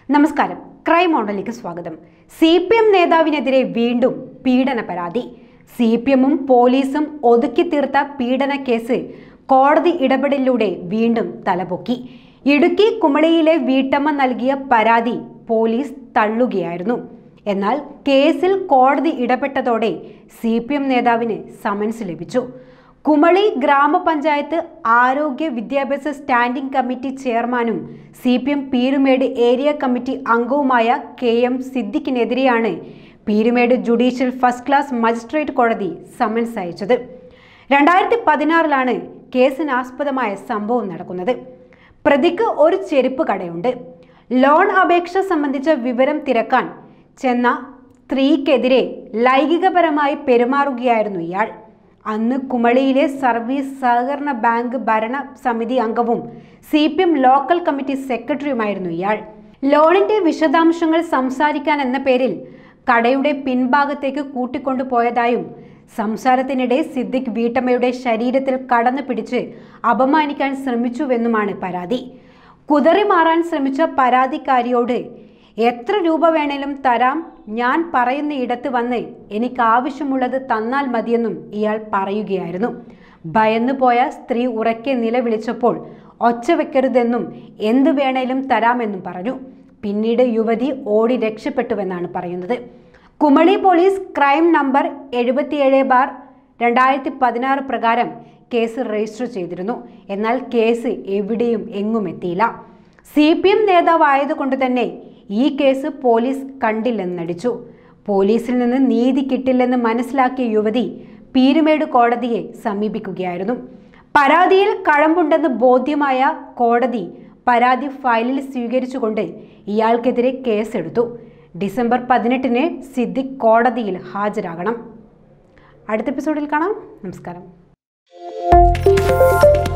നമസ്കാരം ക്രൈം മോഡലിലേക്ക് സ്വാഗതം സി പി എം നേതാവിനെതിരെ വീണ്ടും പീഡന പരാതി സി പി എമ്മും പോലീസും ഒതുക്കി തീർത്ത പീഡന കേസ് കോടതി ഇടപെടലിലൂടെ വീണ്ടും തലപൊക്കി ഇടുക്കി കുമളിയിലെ വീട്ടമ്മ നൽകിയ പരാതി പോലീസ് തള്ളുകയായിരുന്നു എന്നാൽ കേസിൽ കോടതി ഇടപെട്ടതോടെ സി പി എം നേതാവിന് സമൻസ് ലഭിച്ചു കുമളി ഗ്രാമപഞ്ചായത്ത് ആരോഗ്യ വിദ്യാഭ്യാസ സ്റ്റാൻഡിംഗ് കമ്മിറ്റി ചെയർമാനും C P M Peermade area committee അംഗവുമായ കെ എം സിദ്ദിഖിനെതിരെയാണ് Peermade judicial first class magistrate കോടതി സമൻസ് അയച്ചത് രണ്ടായിരത്തി പതിനാറിലാണ് കേസിനാസ്പദമായ സംഭവം നടക്കുന്നത് പ്രതിക്ക് ഒരു ചെരുപ്പ് കടയുണ്ട് ലോൺ അപേക്ഷ സംബന്ധിച്ച വിവരം തിരക്കാൻ ചെന്ന സ്ത്രീക്കെതിരെ ലൈംഗികപരമായി പെരുമാറുകയായിരുന്നു ഇയാൾ അന്ന് കുമളിയിലെ സർവീസ് സഹകരണ ബാങ്ക് ഭരണ സമിതി അംഗവും C P M local committee സെക്രട്ടറിയുമായിരുന്നു ഇയാൾ ലോണിന്റെ വിശദാംശങ്ങൾ സംസാരിക്കാൻ എന്ന പേരിൽ കടയുടെ പിൻഭാഗത്തേക്ക് കൂട്ടിക്കൊണ്ടുപോയതായും സംസാരത്തിനിടെ സിദ്ദിഖ് വീട്ടമ്മയുടെ ശരീരത്തിൽ കടന്നു പിടിച്ച് അപമാനിക്കാൻ ശ്രമിച്ചുവെന്നുമാണ് പരാതി കുതറി മാറാൻ ശ്രമിച്ച പരാതിക്കാരിയോട് എത്ര രൂപ വേണേലും തരാം ഞാൻ പറയുന്ന ഇടത്ത് വന്ന് എനിക്ക് ആവശ്യമുള്ളത് തന്നാൽ മതിയെന്നും ഇയാൾ പറയുകയായിരുന്നു ഭയന്നു പോയ സ്ത്രീ ഉറക്കെ നിലവിളിച്ചപ്പോൾ ഒച്ച വെക്കരുതെന്നും എന്തു വേണേലും തരാമെന്നും പറഞ്ഞു പിന്നീട് യുവതി ഓടി രക്ഷപ്പെട്ടുവെന്നാണ് പറയുന്നത് കുമളി പോലീസ് ക്രൈം നമ്പർ എഴുപത്തിയേഴ് ബാർ രണ്ടായിരത്തി പതിനാറ് പ്രകാരം കേസ് രജിസ്റ്റർ ചെയ്തിരുന്നു എന്നാൽ കേസ് എവിടെയും എങ്ങും എത്തിയില്ല സി പി എം നേതാവായതുകൊണ്ട് തന്നെ ഈ കേസ് പോലീസ് കണ്ടില്ലെന്ന് നടിച്ചു പോലീസിൽ നിന്ന് നീതി കിട്ടില്ലെന്ന് മനസ്സിലാക്കിയ യുവതി പീരുമേട് കോടതിയെ സമീപിക്കുകയായിരുന്നു പരാതിയിൽ കഴമ്പുണ്ടെന്ന് ബോധ്യമായ കോടതി പരാതി ഫയലിൽ സ്വീകരിച്ചുകൊണ്ട് ഇയാൾക്കെതിരെ കേസെടുത്തു ഡിസംബർ പതിനെട്ടിന് സിദ്ദിഖ് കോടതിയിൽ ഹാജരാകണം അടുത്ത എപ്പിസോഡിൽ കാണാം നമസ്കാരം